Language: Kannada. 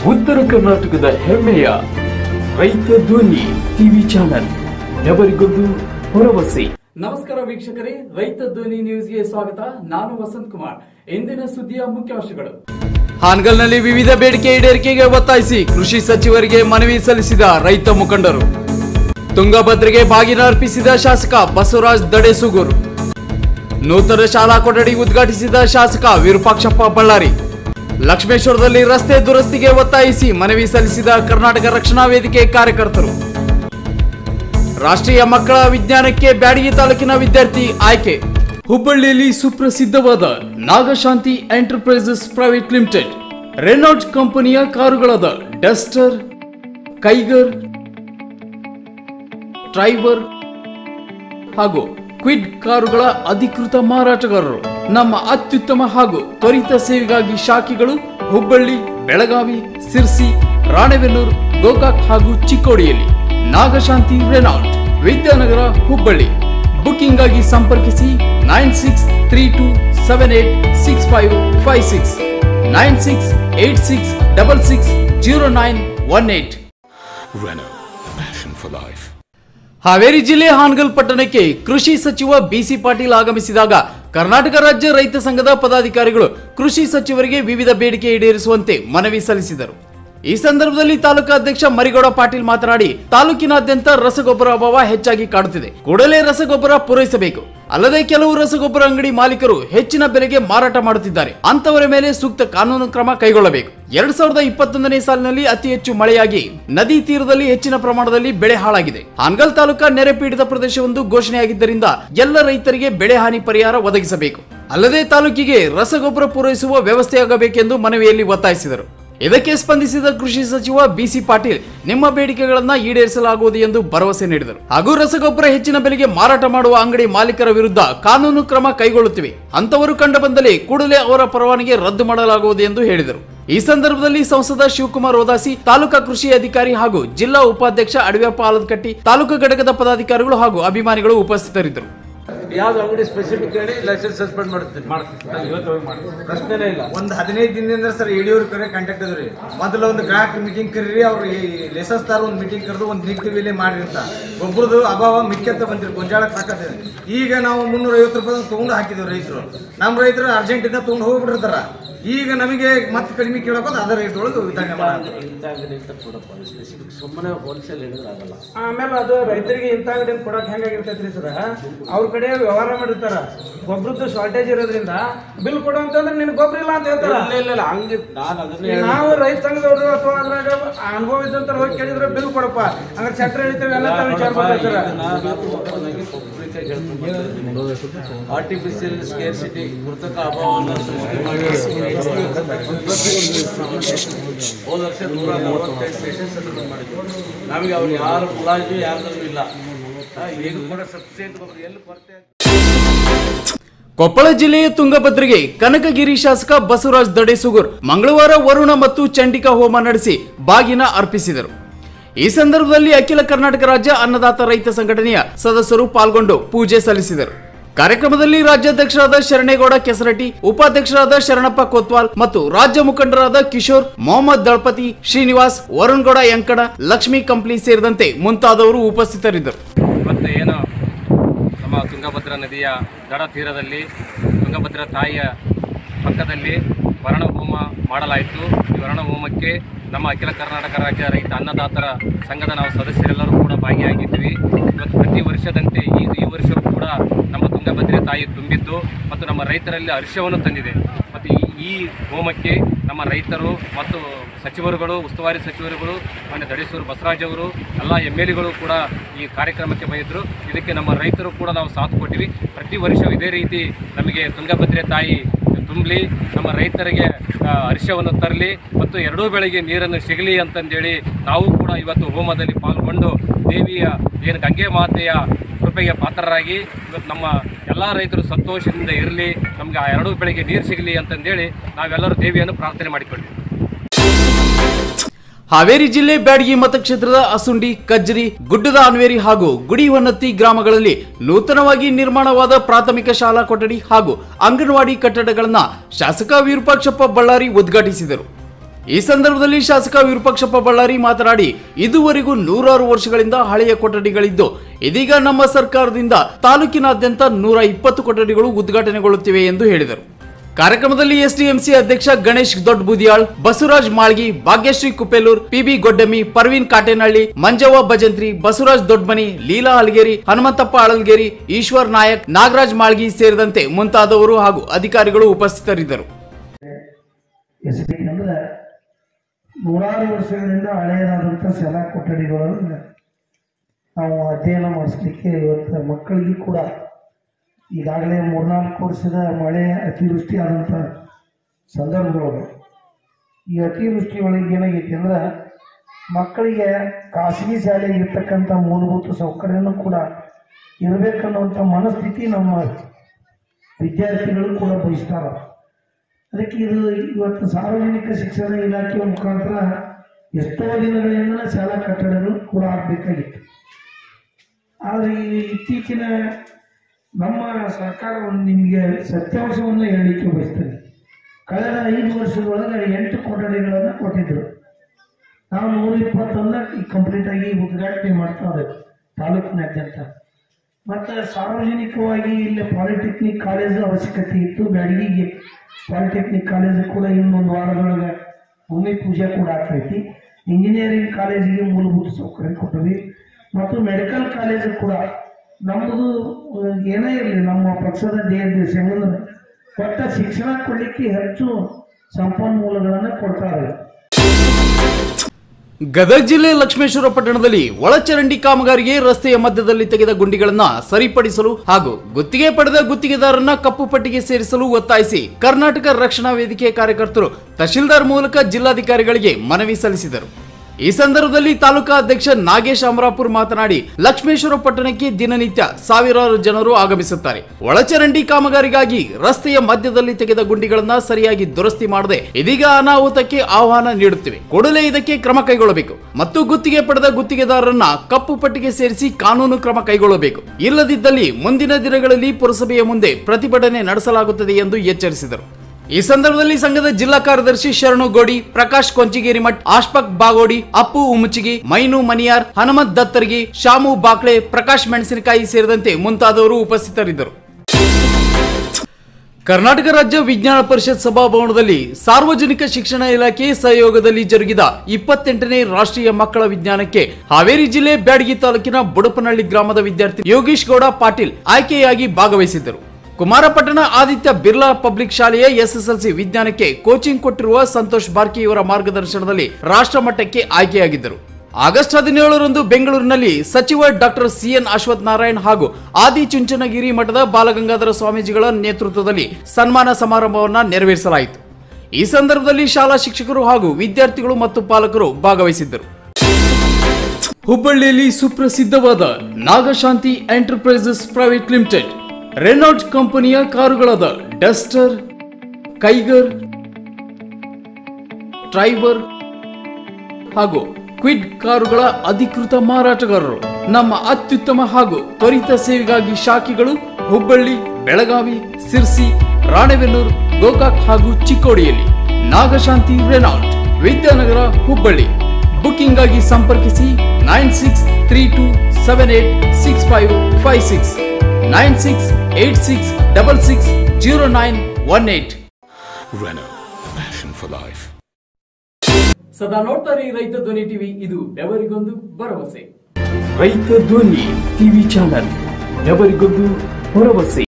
ಉತ್ತರ ಕರ್ನಾಟಕದ ಹೆಮ್ಮೆಯ ರೈತ ಧ್ವನಿ ಟಿವಿ ಚಾನಲ್ ఎవరిಗೊಂದು ಭರವಸೆ ನಮಸ್ಕಾರ ವೀಕ್ಷಕರೇ ರೈತ ಧ್ವನಿ ನ್ಯೂಸ್ಗೆ ಸ್ವಾಗತ ನಾನು ವಸಂತ್ ಕುಮಾರ್ ಇಂದಿನ ಸುದ್ದಿಯ ಮುಖ್ಯಾಂಶಗಳು ಹಾನಗಲ್ನಲ್ಲಿ ವಿವಿಧ ಬೇಡಿಕೆ ಈಡೇರಿಕೆಗೆ ಒತ್ತಾಯಿಸಿ ಕೃಷಿ ಸಚಿವರಿಗೆ ಮನವಿ ಸಲ್ಲಿಸಿದ ರೈತ ಮುಖಂಡರು ತುಂಗಭದ್ರೆಗೆ ಬಾಗಿನ ಅರ್ಪಿಸಿದ ಶಾಸಕ ಬಸವರಾಜ್ ದಡೇಸುಗೂರು ನೂತನ ಶಾಲಾ ಕೊಠಡಿ ಉದ್ಘಾಟಿಸಿದ ಶಾಸಕ ವಿರೂಪಾಕ್ಷಪ್ಪ ಬಳ್ಳಾರಿ ಲಕ್ಷ್ಮೇಶ್ವರದಲ್ಲಿ ರಸ್ತೆ ದುರಸ್ತಿಗೆ ಒತ್ತಾಯಿಸಿ ಮನವಿ ಸಲ್ಲಿಸಿದ ಕರ್ನಾಟಕ ರಕ್ಷಣಾ ವೇದಿಕೆ ಕಾರ್ಯಕರ್ತರು ರಾಷ್ಟ್ರೀಯ ಮಕ್ಕಳ ವಿಜ್ಞಾನಕ್ಕೆ ಬ್ಯಾಡಗಿ ತಾಲೂಕಿನ ವಿದ್ಯಾರ್ಥಿ ಆಯ್ಕೆ ಹುಬ್ಬಳ್ಳಿಯಲ್ಲಿ ಸುಪ್ರಸಿದ್ಧವಾದ Nagashanti enterprises private limited Renault ಕಂಪನಿಯ ಕಾರುಗಳಾದ ಡಸ್ಟರ್ ಕೈಗರ್ ಟ್ರೈವರ್ ಹಾಗೂ ಕ್ವಿಡ್ ಕಾರುಗಳ ಅಧಿಕೃತ ಮಾರಾಟಗಾರರು ನಮ್ಮ ಅತ್ಯುತ್ತಮ ಹಾಗೂ ತ್ವರಿತ ಸೇವೆಗಾಗಿ ಶಾಖೆಗಳು ಹುಬ್ಬಳ್ಳಿ ಬೆಳಗಾವಿ ಸಿರ್ಸಿ ರಾಣೆಬೆನ್ನೂರು ಗೋಕಾಕ್ ಹಾಗೂ ಚಿಕ್ಕೋಡಿಯಲ್ಲಿ ನಾಗಶಾಂತಿ ರೆನಾಲ್ಟ್ ವಿದ್ಯಾನಗರ ಹುಬ್ಬಳ್ಳಿ ಬುಕಿಂಗ್ ಆಗಿ ಸಂಪರ್ಕಿಸಿ nine six three two seven eight six five five six nine six eight six double six zero nine one eight Renault, passion for life. Haveri ಜಿಲ್ಲೆ ಹಾನಗಲ್ ಪಟ್ಟಣಕ್ಕೆ ಕೃಷಿ ಸಚಿವ ಬಿಸಿ ಪಾಟೀಲ್ ಆಗಮಿಸಿದಾಗ ಕರ್ನಾಟಕ ರಾಜ್ಯ ರೈತ ಸಂಘದ ಪದಾಧಿಕಾರಿಗಳು ಕೃಷಿ ಸಚಿವರಿಗೆ ವಿವಿಧ ಬೇಡಿಕೆ ಈಡೇರಿಸುವಂತೆ ಮನವಿ ಸಲ್ಲಿಸಿದರು ಈ ಸಂದರ್ಭದಲ್ಲಿ ತಾಲೂಕಾ ಅಧ್ಯಕ್ಷ ಮರಿಗೌಡ ಪಾಟೀಲ್ ಮಾತನಾಡಿ ತಾಲೂಕಿನಾದ್ಯಂತ ರಸಗೊಬ್ಬರ ಅಭಾವ ಹೆಚ್ಚಾಗಿ ಕಾಡುತ್ತಿದೆ ಕೂಡಲೇ ರಸಗೊಬ್ಬರ ಪೂರೈಸಬೇಕು ಅಲ್ಲದೆ ಕೆಲವು ರಸಗೊಬ್ಬರ ಅಂಗಡಿ ಮಾಲೀಕರು ಹೆಚ್ಚಿನ ಬೆಲೆಗೆ ಮಾರಾಟ ಮಾಡುತ್ತಿದ್ದಾರೆ ಅಂತವರ ಮೇಲೆ ಸೂಕ್ತ ಕಾನೂನು ಕ್ರಮ ಕೈಗೊಳ್ಳಬೇಕು ಎರಡ್ ಸಾವಿರದ ಇಪ್ಪತ್ತೊಂದನೇ ಸಾಲಿನಲ್ಲಿ ಅತಿ ಹೆಚ್ಚು ಮಳೆಯಾಗಿ ನದಿ ತೀರದಲ್ಲಿ ಹೆಚ್ಚಿನ ಪ್ರಮಾಣದಲ್ಲಿ ಬೆಳೆ ಹಾಳಾಗಿದೆ ಹಾನಗಲ್ ತಾಲೂಕಾ ನೆರೆ ಪೀಡಿತ ಪ್ರದೇಶವೊಂದು ಘೋಷಣೆಯಾಗಿದ್ದರಿಂದ ಎಲ್ಲ ರೈತರಿಗೆ ಬೆಳೆ ಹಾನಿ ಪರಿಹಾರ ಒದಗಿಸಬೇಕು ಅಲ್ಲದೆ ತಾಲೂಕಿಗೆ ರಸಗೊಬ್ಬರ ಪೂರೈಸುವ ವ್ಯವಸ್ಥೆಯಾಗಬೇಕೆಂದು ಮನವಿಯಲ್ಲಿ ಒತ್ತಾಯಿಸಿದರು ಇದಕ್ಕೆ ಸ್ಪಂದಿಸಿದ ಕೃಷಿ ಸಚಿವ ಬಿಸಿ ಪಾಟೀಲ್ ನಿಮ್ಮ ಬೇಡಿಕೆಗಳನ್ನ ಈಡೇರಿಸಲಾಗುವುದು ಎಂದು ಭರವಸೆ ನೀಡಿದರು ಹಾಗೂ ರಸಗೊಬ್ಬರ ಹೆಚ್ಚಿನ ಬೆಲೆಗೆ ಮಾರಾಟ ಮಾಡುವ ಅಂಗಡಿ ಮಾಲೀಕರ ವಿರುದ್ಧ ಕಾನೂನು ಕ್ರಮ ಕೈಗೊಳ್ಳುತ್ತಿವೆ ಅಂತವರು ಕಂಡುಬಂದಲ್ಲಿ ಕೂಡಲೇ ಅವರ ಪರವಾನಗಿ ರದ್ದು ಮಾಡಲಾಗುವುದು ಎಂದು ಹೇಳಿದರು ಈ ಸಂದರ್ಭದಲ್ಲಿ ಸಂಸದ ಶಿವಕುಮಾರ್ ಓದಾಸಿ ತಾಲೂಕಾ ಕೃಷಿ ಅಧಿಕಾರಿ ಹಾಗೂ ಜಿಲ್ಲಾ ಉಪಾಧ್ಯಕ್ಷ ಅಡವ್ಯಪ್ಪ ಆಲದಕಟ್ಟಿ ತಾಲೂಕು ಘಟಕದ ಪದಾಧಿಕಾರಿಗಳು ಹಾಗೂ ಅಭಿಮಾನಿಗಳು ಉಪಸ್ಥಿತರಿದ್ದರು ಯಾವ್ದು ಅಂಗಡಿ ಸ್ಪೆಸಿಫಿಕ್ ಹೇಳಿ ಲೈಸೆನ್ಸ್ ಸಸ್ಪೆಂಡ್ ಮಾಡ್ತೀನಿ ಪ್ರಶ್ನೆನೇ ಇಲ್ಲ ಒಂದು ಹದಿನೈದು ದಿನದಿಂದ ಸರ್ ಯಡಿಯೂರು ಕರೆ ಕಾಂಟ್ಯಾಕ್ಟ್ ಅದ್ರಿ ಮೊದಲ ಒಂದು ಗ್ರಾಹಕ ಮೀಟಿಂಗ್ ಕರೀರಿ ಅವ್ರು ಲೆಸನ್ಸ್ ತಾರ ಒಂದು ಮೀಟಿಂಗ್ ಕರೆದು ಒಂದು ನಿಗ್ತಿ ವಿಲೆ ಮಾಡ್ರಿ ಅಂತ ಒಬ್ರದ್ದು ಅಭಾವ ಮಿಕ್ಕಂತ ಬಂದಿರಿ ಗೊಂಜಾಳಕ್ಕೆ ಸಾಕತ್ತೆ ಈಗ ನಾವು ಮುನ್ನೂರ ಐವತ್ತು ರೂಪಾಯಿ ತೊಗೊಂಡು ಹಾಕಿದ್ವಿ ರೈತರು ನಮ್ಮ ರೈತರು ಅರ್ಜೆಂಟಿಂದ ತೊಗೊಂಡು ಹೋಗ್ಬಿಟ್ಟಿರ್ತಾರ ಈಗ ನಮಗೆ ಮತ್ತೆ ಕಡಿಮೆ ಕೇಳೋದು ಅದ ರೇಟ್ ಒಳಗೆ ವಿತರಣೆ ಮಾಡೋದು ಇಂಥ ಅಂಗಡಿ ಅಂತ ಕೊಡಪ್ಪ ಸ್ಪೆಸಿಫಿಕ್ ಸುಮ್ಮನೆ ಹೋಲ್ಸೇಲ್ ಹೇಳಿದ್ರೆ ಆಗಲ್ಲ ಆಮೇಲೆ ಅದು ರೈತರಿಗೆ ಇಂಥ ಅಂಗಡಿ ಕೊಡಕ್ ಹೆಂಗಾಗಿರ್ತೈತ್ರಿ ಸರ್ ಅವ್ರ ಕಡೆ ವ್ಯವಹಾರ ಮಾಡಿರ್ತಾರ ಗೊಬ್ಬರದ್ದು ಶಾರ್ಟೇಜ್ ಇರೋದ್ರಿಂದ ಬಿಲ್ ಕೊಡು ಅಂತಂದ್ರೆ ನಿನ್ ಗೊಬ್ಬರ ಇಲ್ಲ ಅಂತ ಹೇಳ್ತಾರ ಇಲ್ಲ ಇಲ್ಲ ಇಲ್ಲ ಹಂಗೆ ನಾನು ಅದನ್ನೇ ಈಗ ನಾವು ರೈತ ಸಂಘದವರು ಅಥವಾ ಅದ್ರಾಗ ಅನುಭವ ಇದ್ದಂತ ಹೋಗಿ ಕೇಳಿದ್ರೆ ಬಿಲ್ ಕೊಡಪ್ಪ ಹಂಗಾರೆ ಸೆಟ್ರ್ ಹಿಡಿತೇವೆ ಎಲ್ಲ ತರ ವಿಚಾರ ಮಾಡ್ತಾರೆ ಸರ್ ಆರ್ಟಿಫಿಷಿಯಲ್ ಸ್ಕೇರ್ ಸಿಟಿ ಕೃತಕ ಅಭಾವವನ್ನು ಸೃಷ್ಟಿ ಮಾಡಿ ಹೋದ ವರ್ಷ ನೂರ ನಲವತ್ತೈದು ಪೇಷಂಟ್ ಸೆಟಲ್ಮೆಂಟ್ ಮಾಡಿದ್ವಿ ನಮಗೆ ಅವ್ರು ಯಾರು ಮುಲಾಜು ಯಾರ್ದಲ್ಲೂ ಇಲ್ಲ ಆ, ಈಗ ಕೂಡ ಸಬ್ಸಿಡಿ ಗೊಬ್ಬರ ಎಲ್ಲಿ ಕೊರತೆ ಆಗ್ತದೆ? ಕೊಪ್ಪಳ ಜಿಲ್ಲೆಯ ತುಂಗಭದ್ರೆಗೆ ಕನಕಗಿರಿ ಶಾಸಕ ಬಸವರಾಜ್ ದಡೇಸುಗೂರ್ ಮಂಗಳವಾರ ವರುಣ ಮತ್ತು ಚಂಡಿಕಾ ಹೋಮ ನಡೆಸಿ ಬಾಗಿನ ಅರ್ಪಿಸಿದರು ಈ ಸಂದರ್ಭದಲ್ಲಿ ಅಖಿಲ ಕರ್ನಾಟಕ ರಾಜ್ಯ ಅನ್ನದಾತ ರೈತ ಸಂಘಟನೆಯ ಸದಸ್ಯರು ಪಾಲ್ಗೊಂಡು ಪೂಜೆ ಸಲ್ಲಿಸಿದರು ಕಾರ್ಯಕ್ರಮದಲ್ಲಿ ರಾಜ್ಯಾಧ್ಯಕ್ಷರಾದ ಶರಣೇಗೌಡ ಕೆಸರಟ್ಟಿ ಉಪಾಧ್ಯಕ್ಷರಾದ ಶರಣಪ್ಪ ಕೊತ್ವಾಲ್ ಮತ್ತು ರಾಜ್ಯ ಮುಖಂಡರಾದ ಕಿಶೋರ್ ಮೊಹಮ್ಮದ್ ದಳಪತಿ ಶ್ರೀನಿವಾಸ್ ವರುಣ್ ಗೌಡ ಯಂಕಡ ಲಕ್ಷ್ಮೀ ಕಂಪ್ಲಿ ಸೇರಿದಂತೆ ಮುಂತಾದವರು ಉಪಸ್ಥಿತರಿದ್ದರು ಇವತ್ತು ಏನು ನಮ್ಮ ತುಂಗಭದ್ರಾ ನದಿಯ ದಡ ತೀರದಲ್ಲಿ ತುಂಗಭದ್ರಾ ತಾಯಿಯ ಪಕ್ಕದಲ್ಲಿ ವರ್ಣ ಹೋಮ ಮಾಡಲಾಯಿತು ಈ ವರ್ಣ ಹೋಮಕ್ಕೆ ನಮ್ಮ ಅಖಿಲ ಕರ್ನಾಟಕ ರಾಜ್ಯ ರೈತ ಅನ್ನದಾತರ ಸಂಘದ ನಾವು ಸದಸ್ಯರೆಲ್ಲರೂ ಕೂಡ ಭಾಗಿಯಾಗಿದ್ವಿ ಇವತ್ತು ಪ್ರತಿ ವರ್ಷದಂತೆ ಈ ಈ ವರ್ಷವೂ ಕೂಡ ನಮ್ಮ ತುಂಗಭದ್ರೆ ತಾಯಿ ತುಂಬಿದ್ದು ಮತ್ತು ನಮ್ಮ ರೈತರಲ್ಲಿ ಹರ್ಷವನ್ನು ತಂದಿದೆ ಮತ್ತು ಈ- ಈ ಹೋಮಕ್ಕೆ ನಮ್ಮ ರೈತರು ಮತ್ತು ಸಚಿವರುಗಳು ಉಸ್ತುವಾರಿ ಸಚಿವರುಗಳು ಮಾನ್ಯ ದಡೇಶ್ವರ ಬಸವರಾಜ್ ಅವರು ಎಲ್ಲ ಎಮ್ ಎಲ್ ಎಗಳು ಕೂಡ ಈ ಕಾರ್ಯಕ್ರಮಕ್ಕೆ ಬಂದಿದ್ದರು ಇದಕ್ಕೆ ನಮ್ಮ ರೈತರು ಕೂಡ ನಾವು ಸಾಥ್ ಕೊಟ್ಟಿವಿ ಪ್ರತಿ ವರ್ಷ ಇದೇ ರೀತಿ ನಮಗೆ ತುಂಗಭದ್ರೆ ತಾಯಿ ತುಂಬಲಿ ನಮ್ಮ ರೈತರಿಗೆ ಆ, ಹರ್ಷವನ್ನು ತರಲಿ ಮತ್ತು ಎರಡೂ ಬೆಳೆಗೆ ನೀರನ್ನು ಸಿಗಲಿ ಅಂತಂದೇಳಿ ನಾವು ಕೂಡ ಇವತ್ತು ಹೋಮದಲ್ಲಿ ಪಾಲ್ಗೊಂಡು ದೇವಿಯ ಏನು ಗಂಗೆ ಮಾತೆಯ ಕೃಪೆಗೆ ಪಾತ್ರರಾಗಿ ಇವತ್ತು ನಮ್ಮ ಎಲ್ಲ ರೈತರು ಸಂತೋಷದಿಂದ ಇರಲಿ ನಮಗೆ ಆ ಎರಡೂ ಬೆಳೆಗೆ ನೀರು ಸಿಗಲಿ ಅಂತಂದೇಳಿ ನಾವೆಲ್ಲರೂ ದೇವಿಯನ್ನು ಪ್ರಾರ್ಥನೆ ಮಾಡಿಕೊಂಡ್ವಿ ಹಾವೇರಿ ಜಿಲ್ಲೆ ಬ್ಯಾಡಗಿ ಮತಕ್ಷೇತ್ರದ ಅಸುಂಡಿ ಕಜ್ಜರಿ ಗುಡ್ಡದ ಅನ್ವೇರಿ ಹಾಗೂ ಗುಡಿಹೊನ್ನತ್ತಿ ಗ್ರಾಮಗಳಲ್ಲಿ ನೂತನವಾಗಿ ನಿರ್ಮಾಣವಾದ ಪ್ರಾಥಮಿಕ ಶಾಲಾ ಕೊಠಡಿ ಹಾಗೂ ಅಂಗನವಾಡಿ ಕಟ್ಟಡಗಳನ್ನ ಶಾಸಕ ವಿರೂಪಾಕ್ಷಪ್ಪ ಬಳ್ಳಾರಿ ಉದ್ಘಾಟಿಸಿದರು ಈ ಸಂದರ್ಭದಲ್ಲಿ ಶಾಸಕ ವಿರೂಪಾಕ್ಷಪ್ಪ ಬಳ್ಳಾರಿ ಮಾತನಾಡಿ ಇದುವರೆಗೂ ನೂರಾರು ವರ್ಷಗಳಿಂದ ಹಳೆಯ ಕೊಠಡಿಗಳಿದ್ದು ಇದೀಗ ನಮ್ಮ ಸರ್ಕಾರದಿಂದ ತಾಲೂಕಿನಾದ್ಯಂತ ನೂರ ಇಪ್ಪತ್ತು ಕೊಠಡಿಗಳು ಉದ್ಘಾಟನೆಗೊಳ್ಳುತ್ತಿವೆ ಎಂದು ಹೇಳಿದರು ಕಾರ್ಯಕ್ರಮದಲ್ಲಿ ಎಸ್ಡಿಎಂಸಿ ಅಧ್ಯಕ್ಷ ಗಣೇಶ್ ದೊಡ್ಡ ಬುದಿಯಾಳ್ ಬಸವರಾಜ್ ಮಾಳ್ಗಿ ಭಾಗ್ಯಶ್ರೀ ಕುಪೇಲೂರ್ ಪಿಬಿ ಗೊಡ್ಡಮಿ ಪರ್ವೀನ್ ಕಾಟೇನಹಳ್ಳಿ ಮಂಜವ್ವ ಭಜಂತ್ರಿ ಬಸವರಾಜ್ ದೊಡ್ಡಮನಿ ಲೀಲಾ ಹಲಗೇರಿ ಹನುಮಂತಪ್ಪ ಅಳಲ್ಗೇರಿ ಈಶ್ವರ್ ನಾಯಕ್ ನಾಗರಾಜ್ ಮಾಳ್ಗಿ ಸೇರಿದಂತೆ ಮುಂತಾದವರು ಹಾಗೂ ಅಧಿಕಾರಿಗಳು ಉಪಸ್ಥಿತರಿದ್ದರು ಎಸಬೇಕಂದ್ರೆ ನೂರಾರು ವರ್ಷಗಳಿಂದ ಹಳೆಯದಾದಂಥ ಶಾಲಾ ಕೊಠಡಿಗಳನ್ನು ನಾವು ಅಧ್ಯಯನ ಮಾಡಿಸ್ಲಿಕ್ಕೆ ಇವತ್ತು ಮಕ್ಕಳಿಗೆ ಕೂಡ ಈಗಾಗಲೇ ಮೂರ್ನಾಲ್ಕು ವರ್ಷದ ಮಳೆ ಅತಿವೃಷ್ಟಿ ಆದಂಥ ಸಂದರ್ಭದೊಳಗೆ ಈ ಅತಿವೃಷ್ಟಿ ಒಳಗೆ ಏನಾಗೈತಿ ಅಂದ್ರೆ ಮಕ್ಕಳಿಗೆ ಖಾಸಗಿ ಶಾಲೆಗೆ ಇರ್ತಕ್ಕಂಥ ಮೂಲಭೂತ ಸೌಕರ್ಯನೂ ಕೂಡ ಇರಬೇಕನ್ನುವಂಥ ಮನಸ್ಥಿತಿ ನಮ್ಮ ವಿದ್ಯಾರ್ಥಿಗಳು ಕೂಡ ಬಯಸ್ತಾರೆ ಅದಕ್ಕೆ ಇದು ಇವತ್ತು ಸಾರ್ವಜನಿಕ ಶಿಕ್ಷಣ ಇಲಾಖೆಯ ಮುಖಾಂತರ ಎಷ್ಟೋ ದಿನಗಳಿಂದ ಶಾಲಾ ಕಟ್ಟಡಗಳು ಕೂಡ ಆಗಬೇಕಾಗಿತ್ತು ಆದರೆ ಈ ಇತ್ತೀಚಿನ ನಮ್ಮ ಸರ್ಕಾರ ಒಂದು ನಿಮಗೆ ಸತ್ಯಾಂಶವನ್ನು ಹೇಳಲಿಕ್ಕೆ ಬಯಸ್ತೇನೆ ಕಳೆದ ಐದು ವರ್ಷದೊಳಗೆ ಎಂಟು ಕೊಠಡಿಗಳನ್ನು ಕೊಟ್ಟಿದ್ದರು ನಾವು ನೂರ ಇಪ್ಪತ್ತೊಂದ ಕಂಪ್ಲೀಟ್ ಆಗಿ ಉದ್ಘಾಟನೆ ಮಾಡ್ತಾ ಇದ್ದೇವೆ ತಾಲೂಕಿನಾದ್ಯಂತ ಮತ್ತು ಸಾರ್ವಜನಿಕವಾಗಿ ಇಲ್ಲಿ ಪಾಲಿಟೆಕ್ನಿಕ್ ಕಾಲೇಜು ಅವಶ್ಯಕತೆ ಇತ್ತು ಬ್ಯಾಡಗಿಗೆ ಪಾಲಿಟೆಕ್ನಿಕ್ ಕಾಲೇಜು ಕೂಡ ಇನ್ನೊಂದು ವಾರದೊಳಗೆ ಭೂಮಿ ಪೂಜೆ ಕೂಡ ಆಗ್ತೈತಿ ಇಂಜಿನಿಯರಿಂಗ್ ಕಾಲೇಜಿಗೆ ಮೂಲಭೂತ ಸೌಕರ್ಯ ಕೊಟ್ಟಿವಿ ಮತ್ತು ಮೆಡಿಕಲ್ ಕಾಲೇಜು ಕೂಡ ನಮ್ಮದು ಅಹ್, ಏನೇ ಇರಲಿ ನಮ್ಮ ಪಕ್ಷದ ದೇಹ ಸಂಬಂಧ ಕೊಟ್ಟ ಶಿಕ್ಷಣ ಕೊಡಲಿಕ್ಕೆ ಹೆಚ್ಚು ಸಂಪನ್ಮೂಲಗಳನ್ನು ಕೊಡ್ತಾ ಇದ್ದಾರೆ ಗದಗ ಜಿಲ್ಲೆ ಲಕ್ಷ್ಮೇಶ್ವರ ಪಟ್ಟಣದಲ್ಲಿ ಒಳಚರಂಡಿ ಕಾಮಗಾರಿಗೆ ರಸ್ತೆಯ ಮಧ್ಯದಲ್ಲಿ ತೆಗೆದ ಗುಂಡಿಗಳನ್ನ ಸರಿಪಡಿಸಲು ಹಾಗೂ ಗುತ್ತಿಗೆ ಪಡೆದ ಗುತ್ತಿಗೆದಾರರನ್ನ ಕಪ್ಪು ಪಟ್ಟಿಗೆ ಸೇರಿಸಲು ಒತ್ತಾಯಿಸಿ ಕರ್ನಾಟಕ ರಕ್ಷಣಾ ವೇದಿಕೆ ಕಾರ್ಯಕರ್ತರು ತಹಶೀಲ್ದಾರ್ ಮೂಲಕ ಜಿಲ್ಲಾಧಿಕಾರಿಗಳಿಗೆ ಮನವಿ ಸಲ್ಲಿಸಿದರು ಈ ಸಂದರ್ಭದಲ್ಲಿ ತಾಲೂಕಾ ಅಧ್ಯಕ್ಷ ನಾಗೇಶ್ ಅಮರಾಪುರ್ ಮಾತನಾಡಿ ಲಕ್ಷ್ಮೇಶ್ವರ ಪಟ್ಟಣಕ್ಕೆ ದಿನನಿತ್ಯ ಸಾವಿರಾರು ಜನರು ಆಗಮಿಸುತ್ತಾರೆ ಒಳಚರಂಡಿ ಕಾಮಗಾರಿಗಾಗಿ ರಸ್ತೆಯ ಮಧ್ಯದಲ್ಲಿ ತೆಗೆದ ಗುಂಡಿಗಳನ್ನ ಸರಿಯಾಗಿ ದುರಸ್ತಿ ಮಾಡದೆ ಇದೀಗ ಅನಾಹುತಕ್ಕೆ ಆಹ್ವಾನ ನೀಡುತ್ತಿವೆ ಕೂಡಲೇ ಇದಕ್ಕೆ ಕ್ರಮ ಕೈಗೊಳ್ಳಬೇಕು ಮತ್ತು ಗುತ್ತಿಗೆ ಪಡೆದ ಗುತ್ತಿಗೆದಾರರನ್ನ ಕಪ್ಪು ಪಟ್ಟಿಗೆ ಸೇರಿಸಿ ಕಾನೂನು ಕ್ರಮ ಕೈಗೊಳ್ಳಬೇಕು ಇಲ್ಲದಿದ್ದಲ್ಲಿ ಮುಂದಿನ ದಿನಗಳಲ್ಲಿ ಪುರಸಭೆಯ ಮುಂದೆ ಪ್ರತಿಭಟನೆ ನಡೆಸಲಾಗುತ್ತದೆ ಎಂದು ಎಚ್ಚರಿಸಿದರು ಈ ಸಂದರ್ಭದಲ್ಲಿ ಸಂಘದ ಜಿಲ್ಲಾ ಕಾರ್ಯದರ್ಶಿ ಶರಣು ಗೋಡಿ ಪ್ರಕಾಶ್ ಕೊಂಚಿಗೇರಿ ಮಠ್ ಆಶ್ಫಕ್ ಬಾಗೋಡಿ ಅಪ್ಪು ಉಮುಚಿಗಿ ಮೈನು ಮನಿಯಾರ್ ಹನುಮಂತ್ ದತ್ತರ್ಗಿ ಶಾಮು ಬಾಕ್ಳೆ ಪ್ರಕಾಶ್ ಮೆಣಸಿನಕಾಯಿ ಸೇರಿದಂತೆ ಮುಂತಾದವರು ಉಪಸ್ಥಿತರಿದ್ದರು ಕರ್ನಾಟಕ ರಾಜ್ಯ ವಿಜ್ಞಾನ ಪರಿಷತ್ ಸಭಾಭವನದಲ್ಲಿ ಸಾರ್ವಜನಿಕ ಶಿಕ್ಷಣ ಇಲಾಖೆ ಸಹಯೋಗದಲ್ಲಿ ಜರುಗಿದ ಇಪ್ಪತ್ತೆಂಟನೇ ರಾಷ್ಟ್ರೀಯ ಮಕ್ಕಳ ವಿಜ್ಞಾನಕ್ಕೆ ಹಾವೇರಿ ಜಿಲ್ಲೆ ಬ್ಯಾಡಗಿ ತಾಲೂಕಿನ ಬುಡಪನಹಳ್ಳಿ ಗ್ರಾಮದ ವಿದ್ಯಾರ್ಥಿ ಯೋಗೀಶ್ ಗೌಡ ಪಾಟೀಲ್ ಆಯ್ಕೆಯಾಗಿ ಭಾಗವಹಿಸಿದ್ದರು ಕುಮಾರಪಟ್ಟಣ ಆದಿತ್ಯ ಬಿರ್ಲಾ ಪಬ್ಲಿಕ್ ಶಾಲೆಯ ಎಸ್ಎಸ್ಎಲ್ಸಿ ವಿಜ್ಞಾನಕ್ಕೆ ಕೋಚಿಂಗ್ ಕೊಟ್ಟಿರುವ ಸಂತೋಷ್ ಬಾರ್ಕಿ ಇವರ ಮಾರ್ಗದರ್ಶನದಲ್ಲಿ ರಾಷ್ಟ್ರಮಟ್ಟಕ್ಕೆ ಆಯ್ಕೆಯಾಗಿದ್ದರು ಆಗಸ್ಟ್ ಹದಿನೇಳರಂದು ಬೆಂಗಳೂರಿನಲ್ಲಿ ಸಚಿವ ಡಾಕ್ಟರ್ ಸಿಎನ್ ಅಶ್ವಥ್ ನಾರಾಯಣ್ ಹಾಗೂ ಆದಿ ಚುಂಚನಗಿರಿ ಮಠದ ಬಾಲಗಂಗಾಧರ ಸ್ವಾಮೀಜಿಗಳ ನೇತೃತ್ವದಲ್ಲಿ ಸನ್ಮಾನ ಸಮಾರಂಭವನ್ನ ನೆರವೇರಿಸಲಾಯಿತು ಈ ಸಂದರ್ಭದಲ್ಲಿ ಶಾಲಾ ಶಿಕ್ಷಕರು ಹಾಗೂ ವಿದ್ಯಾರ್ಥಿಗಳು ಮತ್ತು ಪಾಲಕರು ಭಾಗವಹಿಸಿದ್ದರು ಹುಬ್ಬಳ್ಳಿಯಲ್ಲಿ ಸುಪ್ರಸಿದ್ಧವಾದ Nagashanti enterprises private limited Renault ಕಂಪನಿಯ ಕಾರುಗಳಾದ ಡಸ್ಟರ್ ಕೈಗರ್ ಟ್ರೈಬರ್ ಹಾಗೂ ಕ್ವಿಡ್ ಕಾರುಗಳ ಅಧಿಕೃತ ಮಾರಾಟಗಾರರು ನಮ್ಮ ಅತ್ಯುತ್ತಮ ಹಾಗೂ ತ್ವರಿತ ಸೇವೆಗಾಗಿ ಶಾಖೆಗಳು ಹುಬ್ಬಳ್ಳಿ ಬೆಳಗಾವಿ ಸಿರ್ಸಿ ರಾಣೆಬೆನ್ನೂರು ಗೋಕಾಕ್ ಹಾಗೂ ಚಿಕ್ಕೋಡಿಯಲ್ಲಿ ನಾಗಶಾಂತಿ ರೆನಾಲ್ಟ್ ವಿದ್ಯಾನಗರ ಹುಬ್ಬಳ್ಳಿ ಬುಕಿಂಗ್ ಆಗಿ ಸಂಪರ್ಕಿಸಿ nine six three two seven eight six five five six nine six eight six double six zero nine one eight Renault. Passion for life. ಸದಾ ನೋಡ್ತಾರೆ ರೈತ ಧ್ವನಿ ಟಿವಿ ಇದು ಬೆವರಿಗೊಂದು ಭರವಸೆ ರೈತ ಧ್ವನಿ ಟಿವಿ ಚಾನಲ್ ಬೆವರಿಗೊಂದು ಭರವಸೆ